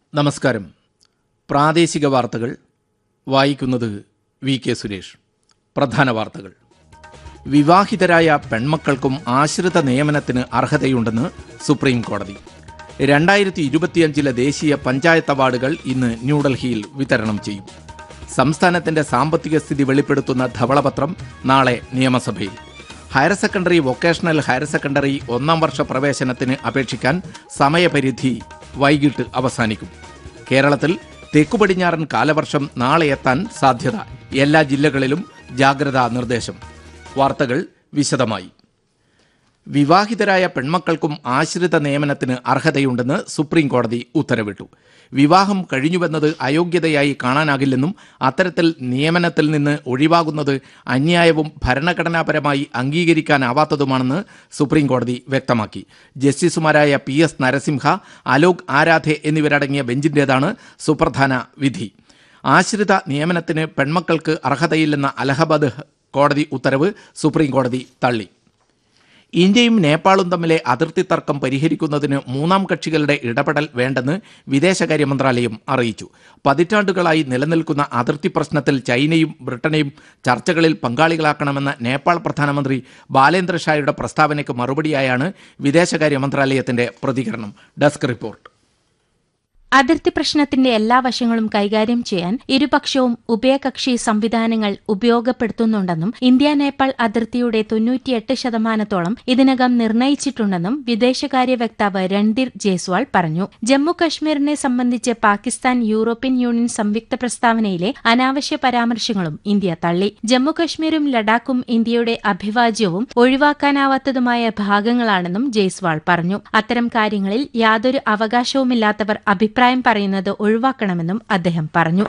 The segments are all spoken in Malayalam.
നമസ്കാരം പ്രാദേശിക വാർത്തകൾ വായിക്കുന്നത് വി കെ സുരേഷ് പ്രധാന വാർത്തകൾ വിവാഹിതരായ പെൺമക്കൾക്കും ആശ്രിത നിയമനത്തിന് അർഹതയുണ്ടെന്ന് സുപ്രീം കോടതി രണ്ടായിരത്തി ഇരുപത്തിയഞ്ചിലെ ദേശീയ പഞ്ചായത്ത് അവാർഡുകൾ ഇന്ന് ന്യൂഡൽഹിയിൽ വിതരണം ചെയ്യും സംസ്ഥാനത്തിന്റെ സാമ്പത്തിക സ്ഥിതി വെളിപ്പെടുത്തുന്ന ധവളപത്രം നാളെ നിയമസഭയിൽ higher secondary vocational higher secondary ഒന്നാം വർഷ പ്രവേശനത്തിന് അപേക്ഷിക്കാൻ സമയപരിധി വൈകിട്ട് അവസാനിക്കും കേരളത്തിൽ തെക്കുപടിഞ്ഞാറൻ കാലവർഷം നാളെ എത്താൻ സാധ്യത എല്ലാ ജില്ലകളിലും ജാഗ്രതാ നിർദ്ദേശം വാർത്തകൾ വിശദമായി വിവാഹിതരായ പെൺമക്കൾക്കും ആശ്രിത നിയമനത്തിന് അർഹതയുണ്ടെന്ന് സുപ്രീം കോടതി ഉത്തരവിട്ടു വിവാഹം കഴിഞ്ഞുവെന്നത് അയോഗ്യതയായി കാണാനാകില്ലെന്നും അത്തരത്തിൽ നിയമനത്തിൽ നിന്ന് ഒഴിവാകുന്നത് അന്യായവും ഭരണഘടനാപരമായി അംഗീകരിക്കാനാവാത്തതുമാണെന്ന് സുപ്രീം കോടതി വ്യക്തമാക്കി ജസ്റ്റിസുമാരായ പി എസ് നരസിംഹ അലോക് ആരാധെ എന്നിവരടങ്ങിയ ബെഞ്ചിന്റേതാണ് സുപ്രധാന വിധി ആശ്രിത നിയമനത്തിന് പെൺമക്കൾക്ക് അർഹതയില്ലെന്ന അലഹബാദ് കോടതി ഉത്തരവ് സുപ്രീം കോടതി തള്ളി ഇന്ത്യയും നേപ്പാളും തമ്മിലെ അതിർത്തി തർക്കം പരിഹരിക്കുന്നതിന് മൂന്നാം കക്ഷികളുടെ ഇടപെടൽ വേണ്ടെന്ന് വിദേശകാര്യ മന്ത്രാലയം അറിയിച്ചു പതിറ്റാണ്ടുകളായി നിലനിൽക്കുന്ന അതിർത്തി പ്രശ്നത്തിൽ ചൈനയും ബ്രിട്ടനെയും ചർച്ചകളിൽ പങ്കാളികളാക്കണമെന്ന നേപ്പാൾ പ്രധാനമന്ത്രി ബാലേന്ദ്ര ഷായുടെ പ്രസ്താവനയ്ക്ക് മറുപടിയായാണ് വിദേശകാര്യ മന്ത്രാലയത്തിന്റെ പ്രതികരണം ഡെസ്ക് റിപ്പോർട്ട് അതിർത്തി പ്രശ്നത്തിന്റെ എല്ലാ വശങ്ങളും കൈകാര്യം ചെയ്യാൻ ഇരുപക്ഷവും ഉഭയകക്ഷി സംവിധാനങ്ങൾ ഉപയോഗപ്പെടുത്തുന്നുണ്ടെന്നും ഇന്ത്യ നേപ്പാൾ അതിർത്തിയുടെ തൊണ്ണൂറ്റിയെട്ട് ശതമാനത്തോളം ഇതിനകം നിർണയിച്ചിട്ടുണ്ടെന്നും വിദേശകാര്യ വക്താവ് രൺധീർ ജയ്സ്വാൾ പറഞ്ഞു ജമ്മു കശ്മീരിനെ സംബന്ധിച്ച് പാകിസ്ഥാൻ യൂറോപ്യൻ യൂണിയൻ സംയുക്ത പ്രസ്താവനയിലെ അനാവശ്യ പരാമർശങ്ങളും ഇന്ത്യ തള്ളി ജമ്മു കശ്മീരും ലഡാക്കും ഇന്ത്യയുടെ അഭിവാജ്യവും ഒഴിവാക്കാനാവാത്തതുമായ ഭാഗങ്ങളാണെന്നും ജയ്സ്വാൾ പറഞ്ഞു അത്തരം കാര്യങ്ങളിൽ യാതൊരു അവകാശവുമില്ലാത്തവർ അഭിപ്രായം പറയുന്നത് ഒഴിവാക്കണമെന്നും അദ്ദേഹം പറഞ്ഞു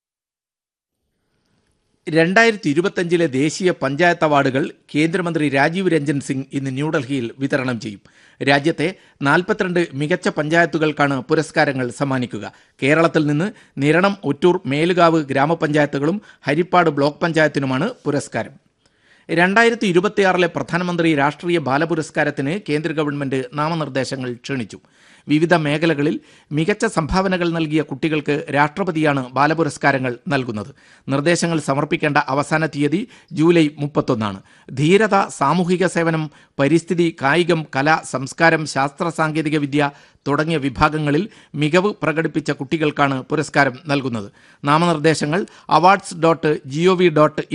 രണ്ടായിരത്തി ഇരുപത്തഞ്ചിലെ ദേശീയ പഞ്ചായത്ത് അവാർഡുകൾ കേന്ദ്രമന്ത്രി രാജീവ് രഞ്ജൻ സിംഗ് ഇന്ന് ന്യൂഡൽഹിയിൽ വിതരണം ചെയ്യും രാജ്യത്തെ നാൽപ്പത്തിരണ്ട് മികച്ച പഞ്ചായത്തുകൾക്കാണ് പുരസ്കാരങ്ങൾ സമ്മാനിക്കുക കേരളത്തിൽ നിന്ന് നിരണം ഒറ്റൂർ മേലുകാവ് ഗ്രാമപഞ്ചായത്തുകളും ഹരിപ്പാട് ബ്ലോക്ക് പഞ്ചായത്തിനുമാണ് പുരസ്കാരം രണ്ടായിരത്തി ഇരുപത്തിയാറിലെ പ്രധാനമന്ത്രി രാഷ്ട്രീയ ബാലപുരസ്കാരത്തിന് കേന്ദ്ര ഗവൺമെന്റ് നാമനിർദ്ദേശങ്ങൾ ക്ഷണിച്ചു വിവിധ മേഖലകളിൽ മികച്ച സംഭാവനകൾ നൽകിയ കുട്ടികൾക്ക് രാഷ്ട്രപതിയാണ് ബാലപുരസ്കാരങ്ങൾ നൽകുന്നത് നിർദ്ദേശങ്ങൾ സമർപ്പിക്കേണ്ട അവസാന തീയതി ജൂലൈ മുപ്പത്തൊന്നാണ് ധീരത സാമൂഹിക സേവനം പരിസ്ഥിതി കായികം കല സംസ്കാരം ശാസ്ത്ര സാങ്കേതിക വിദ്യ തുടങ്ങിയ വിഭാഗങ്ങളിൽ മികവ് പ്രകടിപ്പിച്ച കുട്ടികൾക്കാണ് പുരസ്കാരം നൽകുന്നത് നാമനിർദ്ദേശങ്ങൾ അവാർഡ്സ് ഡോട്ട് ജിഒവി ഡോട്ട്